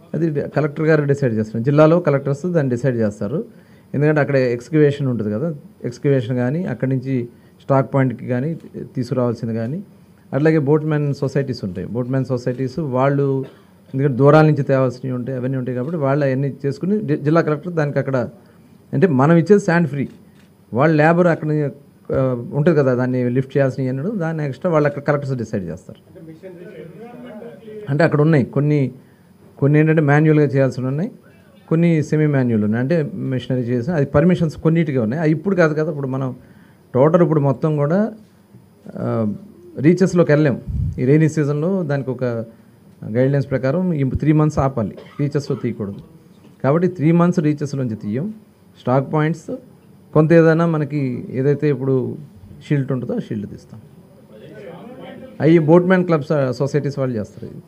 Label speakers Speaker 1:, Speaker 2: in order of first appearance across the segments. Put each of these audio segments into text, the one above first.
Speaker 1: అది కలెక్టర్ గారు డిసైడ్ చేస్తారు జిల్లాలో కలెక్టర్స్ దాన్ని డిసైడ్ చేస్తారు ఎందుకంటే అక్కడ ఎక్స్కవేషన్ ఉంటుంది కదా ఎక్స్కవేషన్ కానీ అక్కడి నుంచి స్టాక్ పాయింట్కి కానీ తీసుకురావాల్సింది కానీ అట్లాగే బోట్మెన్ సొసైటీస్ ఉంటాయి బోట్మెన్ సొసైటీస్ వాళ్ళు ఎందుకంటే దూరాల నుంచి తేవాల్సినవి ఉంటాయి అవన్నీ ఉంటాయి కాబట్టి వాళ్ళు అవన్నీ చేసుకుని డి- జిల్లా కలెక్టర్ దానికి అక్కడ అంటే మనం ఇచ్చేది శాండ్ ఫ్రీ వాళ్ళ లేబర్ అక్కడ ఆ, ఉంటుంది కదా దాన్ని లిఫ్ట్ చేయాల్సినవి అన్నాడు దాన్ని ఎక్స్ట్రా వాళ్ళు అక్కడ కలెక్టర్స్ డిసైడ్ చేస్తారు అంటే అక్కడ ఉన్నాయి కొన్ని కొన్ని ఏంటంటే మాన్యువల్గా చేయాల్సి ఉన్నాయి కొన్ని సెమీ మాన్యువల్ ఉన్నాయి అంటే మిషనరీ చేసి అది పర్మిషన్స్ కొన్నిటిగా ఉన్నాయి అది ఇప్పుడు కాదు కదా ఇప్పుడు మనం టోటల్ ఇప్పుడు మొత్తం కూడా రీచెస్లోకి వెళ్ళాం ఈ రైనీ సీజన్లో దానికి ఒక గైడ్లైన్స్ ప్రకారం ఈ త్రీ మంత్స్ ఆపాలి రీచెస్లో తీయకూడదు కాబట్టి త్రీ మంత్స్ రీచెస్లోంచి తీయం స్టాక్ పాయింట్స్ కొంత ఏదైనా మనకి ఏదైతే ఇప్పుడు షీల్డ్ ఉంటుందో ఆ షీల్డ్ తీస్తాం అవి బోట్మెన్ క్లబ్స్ సొసైటీస్ వాళ్ళు చేస్తారు ఇది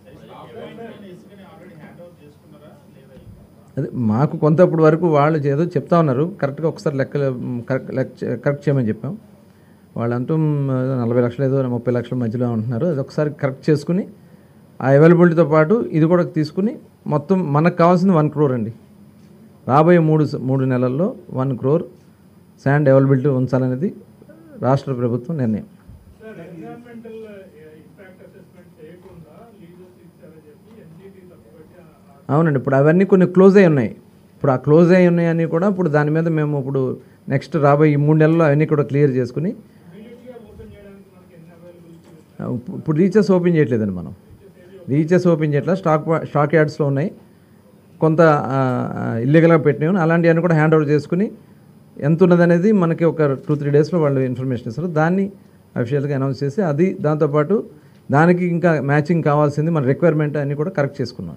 Speaker 1: అదే మాకు కొంతప్పుడు వరకు వాళ్ళు ఏదో చెప్తా ఉన్నారు కరెక్ట్గా ఒకసారి లెక్క కరెక్ట్ లెక్క కరెక్ట్ చేయమని చెప్పాం వాళ్ళు అంటూ నలభై లక్షలు ఏదో ముప్పై లక్షల మధ్యలో ఉంటున్నారు అది ఒకసారి కరెక్ట్ చేసుకుని ఆ అవైలబిలిటీతో పాటు ఇది కూడా తీసుకుని మొత్తం మనకు కావాల్సింది వన్ క్రోర్ అండి రాబోయే మూడు స- మూడు నెలల్లో వన్ క్రోర్ శాండ్ అవైలబిలిటీ ఉంచాలనేది రాష్ట్ర ప్రభుత్వం నిర్ణయం
Speaker 2: ఎన్విరాన్మెంటల్ ఇంపాక్ట్ అసెస్మెంట్ చేయకుండా లీజెస్ ఇచ్చారని చెప్పి ఎన్జిటి తప్పుపెట్టి ఆ-
Speaker 1: అవునండి ఇప్పుడు అవన్నీ కొన్ని క్లోజ్ అయి ఉన్నాయి ఇప్పుడు ఆ క్లోజ్ అయి ఉన్నాయని కూడా ఇప్పుడు దాని మీద మేము ఇప్పుడు నెక్స్ట్ రాబోయే ఈ మూడు నెలల్లో అవన్నీ కూడా క్లియర్ చేసుకుని
Speaker 2: ఇమీడియట్గా ఓపెన్ చేయడానికి మనకి ఎన్ని అవైలబిలిటీ
Speaker 1: ఆ, ఇప్పుడు- ఇప్పుడు రీచెస్ ఓపెన్ చేయట్లేదండి మనం రీచెస్ ఓపెన్ చేయట్లేదు స్టాక్ పా- స్టాక్ యార్డ్స్లో ఉన్నాయి కొంత ఇల్లీగల్గా పెట్టినవి అలాంటివన్నీ కూడా హ్యాండ్ ఓవర్ చేసుకుని ఎంత ఉన్నదనేది మనకి ఒక టూ త్రీ డేస్లో వాళ్ళు ఇన్ఫర్మేషన్ ఇస్తారు దాన్ని అఫీషియల్గా అనౌన్స్ చేసి అది దాంతోపాటు దానికి ఇంకా మ్యాచింగ్ కావాల్సింది మన రిక్వైర్మెంట్ అన్నీ కూడా కరెక్ట్ చేసుకున్నాం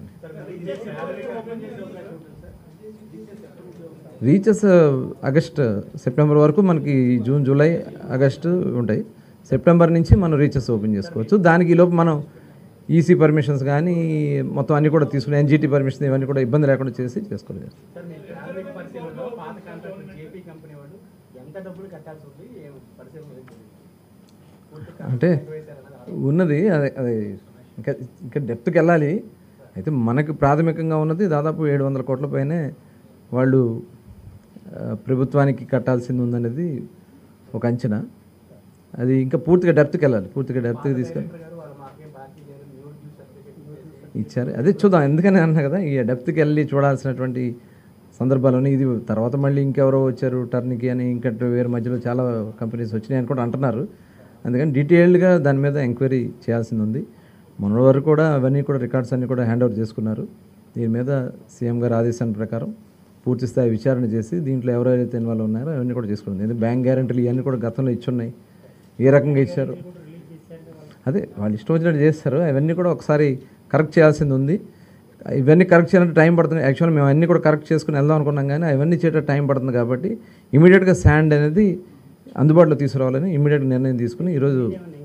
Speaker 1: రీచెస్ ఆగస్ట్ సెప్టెంబర్ వరకు మనకి జూన్ జూలై ఆగస్టు ఉంటాయి సెప్టెంబర్ నుంచి మనం రీచెస్ ఓపెన్ చేసుకోవచ్చు దానికి ఈ లోపు మనం ఈసీ పర్మిషన్స్ కానీ మొత్తం అన్నీ కూడా తీసుకుని ఎన్జిటి పర్మిషన్ ఇవన్నీ కూడా ఇబ్బంది లేకుండా చేసి చేసుకోలేదు
Speaker 3: సార్ మీ ప్రాథమిక పరిశీలనలో పాత కాంట్రాక్టర్ జేపీ కంపెనీ వాళ్ళు ఎంత డబ్బులు కట్టాల్సి ఉంది ఏం పరిశీలన జరిగింది? పూర్తి
Speaker 1: అంటే
Speaker 3: వేశారన్నది
Speaker 1: ఉన్నది అదే అదే ఇంకా ఇంకా డెప్త్కి వెళ్ళాలి అయితే మనకు ప్రాథమికంగా ఉన్నది దాదాపు ఏడు వందల కోట్ల పైనే వాళ్ళు ఆ, ప్రభుత్వానికి కట్టాల్సింది ఉందనేది ఒక అంచనా అది ఇంకా పూర్తిగా డెప్త్కి వెళ్ళాలి పూర్తిగా డెప్త్కి తీసుకెళ్ళి
Speaker 3: గారు వాళ్ళు మాకేం బాకీ లేరు న్యూ డ్యూ సర్టిఫికేట్
Speaker 1: ఇచ్చారు అదే చూద్దాం ఎందుకని అన్నా కదా ఈ డెప్త్కి వెళ్ళి చూడాల్సినటువంటి సందర్భాలు ఉన్నాయి ఇది తర్వాత మళ్ళీ ఇంకెవరో వచ్చారు టర్న్కి అని ఇంకా వేరే మధ్యలో చాలా కంపెనీస్ వచ్చినాయి అని కూడా అంటున్నారు అందుకని డీటెయిల్డ్గా దాని మీద ఎంక్వైరీ చేయాల్సింది ఉంది మొన్న వరకు కూడా అవన్నీ కూడా రికార్డ్స్ అన్నీ కూడా హ్యాండ్ ఓవర్ చేసుకున్నారు దీని మీద సీఎం గారి ఆదేశాల ప్రకారం పూర్తి స్థాయి విచారణ చేసి దీంట్లో ఎవరెవరైతే ఇన్వాల్వ్ ఉన్నారో అవన్నీ కూడా చేసుకున్నారు ఎందుకంటే బ్యాంక్ గ్యారంటీలు ఇవన్నీ కూడా గతంలో ఇచ్చున్నాయి ఏ రకంగా ఇచ్చారు అదే వాళ్ళు ఇష్టం వచ్చినట్టు చేస్తారు అవన్నీ కూడా ఒకసారి కరెక్ట్ చేయాల్సింది ఉంది ఇవన్నీ కరెక్ట్ చేయాలంటే టైం పడుతుంది యాక్చువల్గా మేము అన్నీ కూడా కరెక్ట్ చేసుకుని వెళ్దాం అనుకున్నాం కానీ అవన్నీ చేయడం టైం పడుతుంది కాబట్టి ఇమీడియట్గా శాండ్ అనేది అందుబాటులో తీసుకురావాలని ఇమీడియట్గా నిర్ణయం తీసుకుని ఈరోజు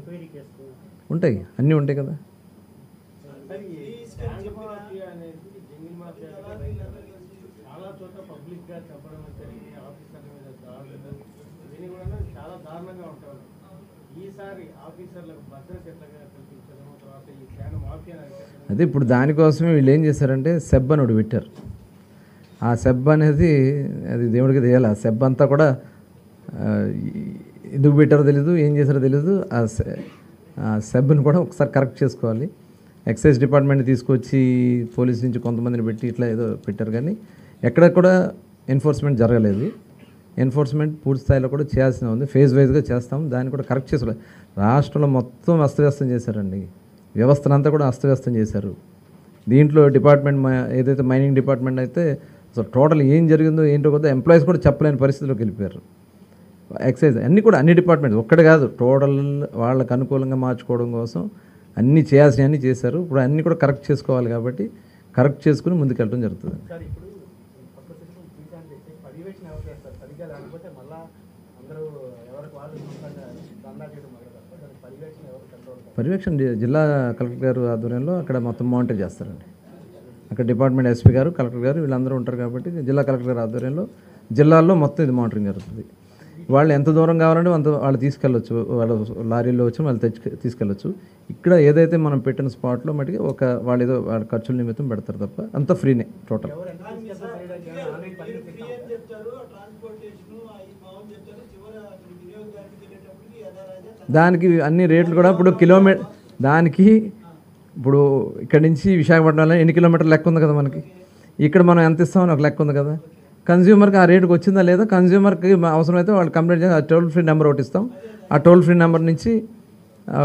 Speaker 1: ఉంటాయి అన్నీ ఉంటాయి కదా
Speaker 3: సార్ ఈ స్టాండ్ మాఫియా అనేది జంగిల్ మాఫియా చాలా చోట్ల పబ్లిక్ గా చెప్పడం జరిగింది ఆఫీసర్ల మీద దాడులు ఇవన్నీ కూడా చాలా దారుణంగా ఉంటారు ఈసారి ఆఫీసర్లకు భద్రత ఎట్లాగా కల్పించడం తర్వాత ఈ స్టాండ్ మాఫియా
Speaker 1: అదే ఇప్పుడు దానికోసమే వీళ్ళు ఏం చేశారంటే సెబ్ అని ఒకటి పెట్టారు ఆ సెబ్ అనేది అది దేవుడికి తెలియాలి ఆ సెబ్ అంతా కూడా ఆ, ఎందుకు పెట్టారో తెలీదు ఏం చేశారో తెలీదు ఆ సె- ఆ సెబ్ని కూడా ఒకసారి కరెక్ట్ చేసుకోవాలి ఎక్సైజ్ డిపార్ట్మెంట్ తీసుకొచ్చి పోలీస్ నుంచి కొంతమందిని పెట్టి ఇట్లా ఏదో పెట్టారు కానీ ఎక్కడ కూడా ఎన్ఫోర్స్మెంట్ జరగలేదు ఎన్ఫోర్స్మెంట్ పూర్తి స్థాయిలో కూడా చేయాల్సిన ఉంది ఫేజ్ వైజ్గా చేస్తాం దాన్ని కూడా కరెక్ట్ చేసుకోవాలి రాష్ట్రంలో మొత్తం అస్తవ్యస్తం చేశారండి వ్యవస్థనంతా కూడా అస్తవ్యస్తం చేశారు దీంట్లో డిపార్ట్మెంట్ మ- ఏదైతే మైనింగ్ డిపార్ట్మెంట్ అయితే అసలు టోటల్ ఏం జరిగిందో ఏంటో కొద్దిగా ఎంప్లాయీస్ కూడా చెప్పలేని పరిస్థితిలోకి వెళ్ళిపోయారు ఎక్సైజ్ అన్నీ కూడా అన్ని డిపార్ట్మెంట్స్ ఒక్కటి కాదు టోటల్ వాళ్ళకి అనుకూలంగా మార్చుకోవడం కోసం అన్నీ చేయాల్సినవి అన్నీ చేశారు ఇప్పుడు అన్నీ కూడా కరెక్ట్ చేసుకోవాలి కాబట్టి కరెక్ట్ చేసుకుని ముందుకెళ్ళడం జరుగుతుంది
Speaker 3: సార్ ఇప్పుడు కొత్త సిస్టమ్ తీసాను చేసి పర్యవేక్షణ ఎవరు చేస్తారు సరిగ్గా లేకపోతే మళ్ళా అందరూ ఎవరికి వాళ్ళు సొంతంగా దందా చేయడం మొదలు పెడతారు దానికి పర్యవేక్షణ ఎవరు కంట్రోల్
Speaker 1: పర్యవేక్షణ జి- జిల్లా కలెక్టర్ గారు ఆధ్వర్యంలో అక్కడ మొత్తం మానిటర్ చేస్తారండి అక్కడ డిపార్ట్మెంట్ ఎస్పీ గారు కలెక్టర్ గారు వీళ్ళందరూ ఉంటారు కాబట్టి జిల్లా కలెక్టర్ గారి ఆధ్వర్యంలో జిల్లాల్లో మొత్తం ఇది మానిటరింగ్ జరుగుతుంది వాళ్ళు ఎంత దూరం కావాలంటే అంత వాళ్ళు తీసుకెళ్ళొచ్చు వాళ్ళ లారీలో వచ్చి వాళ్ళు తెచ్చి తీసుకెళ్ళొచ్చు ఇక్కడ ఏదైతే మనం పెట్టిన స్పాట్లో మటుకి ఒక వాళ్ళు ఏదో వాళ్ళ ఖర్చుల నిమిత్తం పెడతారు తప్ప అంత ఫ్రీనే టోటల్
Speaker 3: ఎవరు ఎంత తీసుకెళ్తారు సైడ్ అయితే ఆన్లైన్ పర్మిట్
Speaker 4: ఫ్రీ
Speaker 3: ఇస్తాం.
Speaker 4: అని చెప్తారు ట్రాన్స్పోర్టేషన్ అవి మామూలు చెప్తారు చివర అక్కడ వినియోగదారుడికి వెళ్ళేటప్పటికి యథారాజా
Speaker 1: దానికి అన్ని రేట్లు కూడా ఇప్పుడు కిలోమీటర్ దానికి ఇప్పుడు ఇక్కడ నుంచి విశాఖపట్నంలో ఎన్ని కిలోమీటర్లు లెక్క ఉంది కదా మనకి ఇక్కడ మనం ఎంత ఇస్తామని ఒక లెక్క ఉంది కదా కన్జ్యూమర్కి ఆ రేటుకి వచ్చిందా లేదా కన్జ్యూమర్కి అవసరమైతే వాళ్ళు కంప్లైంట్ చేసి ఆ టోల్ ఫ్రీ నెంబర్ ఒకటి ఇస్తాం ఆ టోల్ ఫ్రీ నెంబర్ నుంచి ఆ,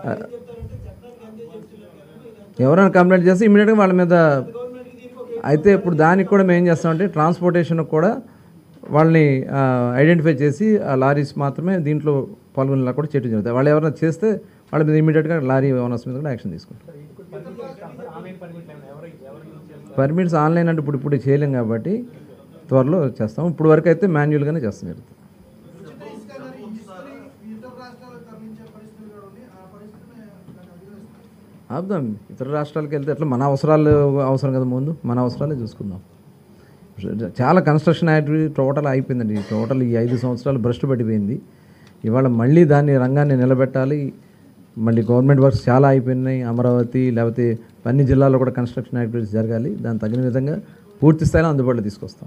Speaker 1: ఎవరైనా కంప్లైంట్ చేస్తే ఇమీడియట్గా వాళ్ళ మీద అయితే ఇప్పుడు దానికి కూడా మేము ఏం చేస్తామంటే ట్రాన్స్పోర్టేషన్ కూడా వాళ్ళని ఐడెంటిఫై చేసి ఆ లారీస్ మాత్రమే దీంట్లో పాల్గొనేలా కూడా చేయడం జరుగుతుంది వాళ్ళు ఎవరైనా చేస్తే వాళ్ళ మీద ఇమీడియట్గా లారీ ఓనర్స్ మీద కూడా యాక్షన్ తీసుకుంటాం
Speaker 3: పర్మిట్ ఇస్తాం సార్ ఆన్లైన్ పర్మిట్ ఏమైనా ఎవరు ఎవరు యూజ్ చేస్తారు
Speaker 1: పర్మిట్స్ ఆన్లైన్ అంటే ఇప్పుడు ఇప్పుడు చేయలేం కాబట్టి త్వరలో చేస్తాం ఇప్పుడు వరకు అయితే మాన్యువల్గానే చేస్తాం జరుగుతుంది
Speaker 4: ఉచిత ఇసుక అనేది ఇసుకని ఇతర రాష్ట్రాలకు తరలించే పరిస్థితులు కూడా ఉన్నాయి ఆ పరిస్థితిని దాన్ని అధిగమిస్తాం
Speaker 1: ఆపుదాం ఇతర రాష్ట్రాలకు వెళ్తే ఎట్లా మన అవసరాలు అవసరం కదా ముందు మన అవసరాలే చూసుకుందాం చాలా కన్స్ట్రక్షన్ యాక్టివిటీ టోటల్ అయిపోయిందండి టోటల్ ఈ ఐదు సంవత్సరాలు భ్రష్టు పడిపోయింది ఇవాళ మళ్ళీ దాన్ని రంగాన్ని నిలబెట్టాలి మళ్ళీ గవర్నమెంట్ వర్క్స్ చాలా అయిపోయినాయి అమరావతి లేకపోతే అన్ని జిల్లాల్లో కూడా కన్స్ట్రక్షన్ యాక్టివిటీస్ జరగాలి దాని తగిన విధంగా పూర్తి స్థాయిలో అందుబాటులో తీసుకొస్తాం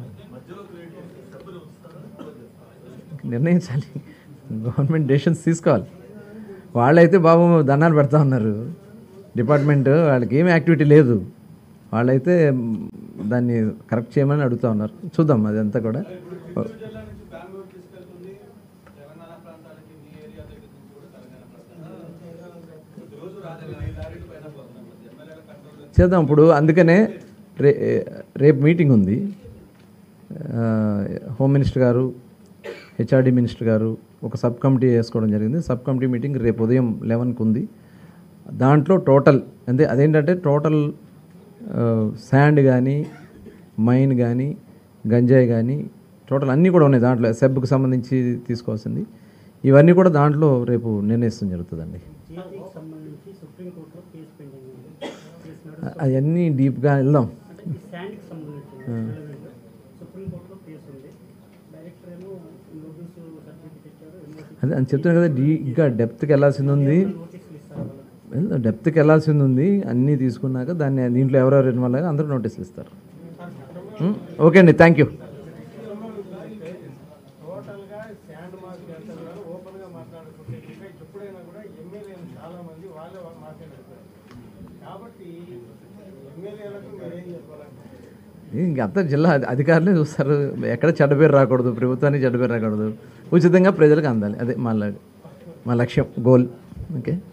Speaker 1: నిర్ణయించాలి గవర్నమెంట్ డెసిషన్స్ తీసుకోవాలి వాళ్ళైతే బాబు దండాలు పెడతా ఉన్నారు డిపార్ట్మెంట్ వాళ్ళకి ఏమి యాక్టివిటీ లేదు వాళ్ళైతే మ్, దాన్ని కరెక్ట్ చేయమని అడుగుతా ఉన్నారు చూద్దాం అదంతా కూడా
Speaker 2: జిల్లా నుంచి బెంగళూరు తీసుకెళ్తుంది తెలంగాణ ప్రాంతాలకి మీ ఏరియా దగ్గర నుంచి కూడా తెలంగాణ ప్రాంతానికి రోజు రాజధాని లారీలు పైన పోతున్నాం ఎమ్మెల్యేల కంట్రోల్
Speaker 1: చేద్దాం ఇప్పుడు అందుకనే రే రేపు మీటింగ్ ఉంది ఆ, home minister garu HRD minister garu ఒక సబ్ కమిటీ వేసుకోవడం జరిగింది సబ్ కమిటీ మీటింగ్ రేపు ఉదయం లెవెన్కి ఉంది దాంట్లో టోటల్ అంటే అదేంటంటే టోటల్ శాండ్ కానీ మైన్ కానీ గంజాయి కానీ టోటల్ అన్నీ కూడా ఉన్నాయి దాంట్లో సెబ్కి సంబంధించి తీసుకోవాల్సింది ఇవన్నీ కూడా దాంట్లో రేపు నిర్ణయిస్తాం జరుగుతుందండి
Speaker 5: జీపీకి సంబంధించి సుప్రీంకోర్టులో కేసు పెండింగ్ ఉంది కేసు నడుస్తుంది.
Speaker 1: అవన్నీ డీప్గా వెళ్దాం
Speaker 5: అంటే ఈ శాండ్కి సంబంధించి relevant. సుప్రీంకోర్టులో కేసు ఉంది డైరెక్టర్ ఏమో నోటీసు సర్టిఫికేట్ ఇచ్చారు ఎన్ఓసి
Speaker 1: అదే అని చెప్తున్నా కదా డీ ఇంకా డెప్త్కి వెళ్ళాల్సింది ఉంది
Speaker 5: నోటీసులు ఇస్తారు వాళ్ళకి
Speaker 1: వెళ్దాం, డెప్త్కి వెళ్ళాల్సింది ఉంది అన్నీ తీసుకున్నాక దాన్ని దీంట్లో ఎవరెవరు ఇన్వాల్వ్ అయ్యారో అందరూ నోటీసులు ఇస్తారు ఉం? ఓకే అండి థ్యాంక్ యూ
Speaker 3: టోటల్గా శాండ్ మార్క్ చేస్తారు ఓపెన్ గా మాట్లాడుకుంటే ఇంకా ఎప్పుడైనా కూడా ఎమ్మెల్యేలు చాలా మంది వాళ్ళే మాట్లాడుతారు కాబట్టి ఎమ్మెల్యేలకు మీరేం చెప్పాలంటే
Speaker 1: ఇంకంతా జిల్లా అధి- అధికారులే చూస్తారు ఎక్కడ చెడ్డ పేరు రాకూడదు ప్రభుత్వానికి చెడ్డ పేరు రాకూడదు ఉచితంగా ప్రజలకు అందాలి అదే మా ల- మా లక్ష్యం గోల్ ఓకే